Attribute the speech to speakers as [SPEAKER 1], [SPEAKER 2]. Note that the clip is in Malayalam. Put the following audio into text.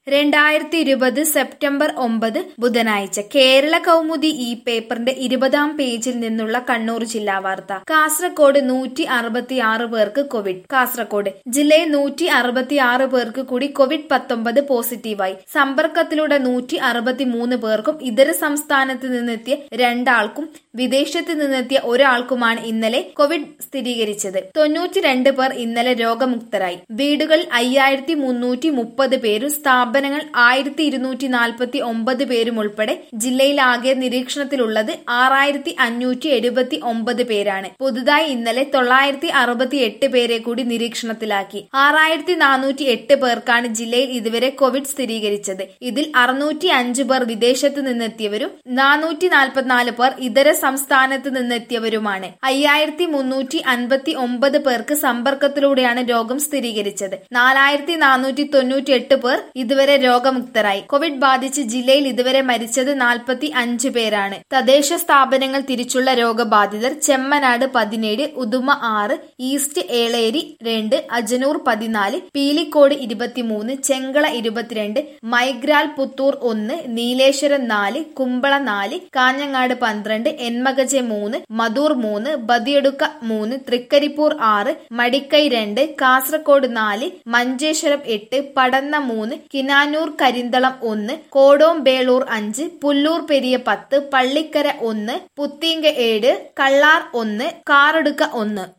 [SPEAKER 1] രണ്ടായിരത്തി ഇരുപത് സെപ്റ്റംബർ ഒമ്പത് ബുധനാഴ്ച കേരള കൗമുദി ഈ പേപ്പറിന്റെ ഇരുപതാം പേജിൽ നിന്നുള്ള കണ്ണൂർ ജില്ലാ വാർത്ത കാസർകോട് നൂറ്റി അറുപത്തി ആറ് പേർക്ക് കോവിഡ് കാസർകോട് ജില്ലയിൽ നൂറ്റി അറുപത്തി ആറ് പേർക്ക് കൂടി കോവിഡ് പത്തൊമ്പത് പോസിറ്റീവായി സമ്പർക്കത്തിലൂടെ നൂറ്റി അറുപത്തി മൂന്ന് പേർക്കും ഇതര സംസ്ഥാനത്ത് നിന്നെത്തിയ രണ്ടാൾക്കും വിദേശത്ത് നിന്നെത്തിയ ഒരാൾക്കുമാണ് ഇന്നലെ കോവിഡ് സ്ഥിരീകരിച്ചത് തൊണ്ണൂറ്റിരണ്ട് പേർ ഇന്നലെ രോഗമുക്തരായി വീടുകളിൽ അയ്യായിരത്തി മുന്നൂറ്റി മുപ്പത് പേരും സ്ഥാപനങ്ങൾ ആയിരത്തി ഇരുന്നൂറ്റി നാൽപ്പത്തി ഒമ്പത് പേരും ഉൾപ്പെടെ ജില്ലയിൽ ആകെ നിരീക്ഷണത്തിലുള്ളത് ആറായിരത്തി അഞ്ഞൂറ്റി എഴുപത്തി ഒമ്പത് പേരാണ് പുതുതായി ഇന്നലെ തൊള്ളായിരത്തി അറുപത്തി എട്ട് പേരെ കൂടി നിരീക്ഷണത്തിലാക്കി ആറായിരത്തി നാനൂറ്റി എട്ട് പേർക്കാണ് ജില്ലയിൽ ഇതുവരെ കോവിഡ് സ്ഥിരീകരിച്ചത് ഇതിൽ അറുന്നൂറ്റി അഞ്ച് പേർ വിദേശത്ത് നിന്നെത്തിയവരും നാനൂറ്റി നാൽപ്പത്തിനാല് പേർ ഇതര സംസ്ഥാനത്ത് നിന്നെത്തിയവരുമാണ് അയ്യായിരത്തി മുന്നൂറ്റി അൻപത്തി ഒമ്പത് പേർക്ക് സമ്പർക്കത്തിലൂടെയാണ് രോഗം സ്ഥിരീകരിച്ചത് നാലായിരത്തി നാനൂറ്റി തൊണ്ണൂറ്റി എട്ട് പേർ ഇതുവരെ രോഗമുക്തരായി കോവിഡ് ബാധിച്ച് ജില്ലയിൽ ഇതുവരെ മരിച്ചത് നാൽപ്പത്തി അഞ്ച് പേരാണ് തദ്ദേശ സ്ഥാപനങ്ങൾ തിരിച്ചുള്ള രോഗബാധിതർ ചെമ്മനാട് പതിനേഴ് ഉദുമ ആറ് ഈസ്റ്റ് ഏളേരി രണ്ട് അജനൂർ പതിനാല് പീലിക്കോട് ഇരുപത്തിമൂന്ന് ചെങ്കള ഇരുപത്തിരണ്ട് മൈഗ്രാൽ പുത്തൂർ ഒന്ന് നീലേശ്വരം നാല് കുമ്പള നാല് കാഞ്ഞങ്ങാട് പന്ത്രണ്ട് എന്മകജെ മൂന്ന് മധൂർ മൂന്ന് ബദിയടുക്ക മൂന്ന് തൃക്കരിപ്പൂർ ആറ് മടിക്കൈ രണ്ട് കാസർഗോഡ് നാല് മഞ്ചേശ്വരം എട്ട് പടന്ന മൂന്ന് കിനാനൂർ കരിന്തളം ഒന്ന് കോടോംബേളൂർ അഞ്ച് പുല്ലൂർ പെരിയ പത്ത് പള്ളിക്കര ഒന്ന് പുത്തീങ്ക ഏഴ് കള്ളാർ ഒന്ന് കാറടുക്ക ഒന്ന്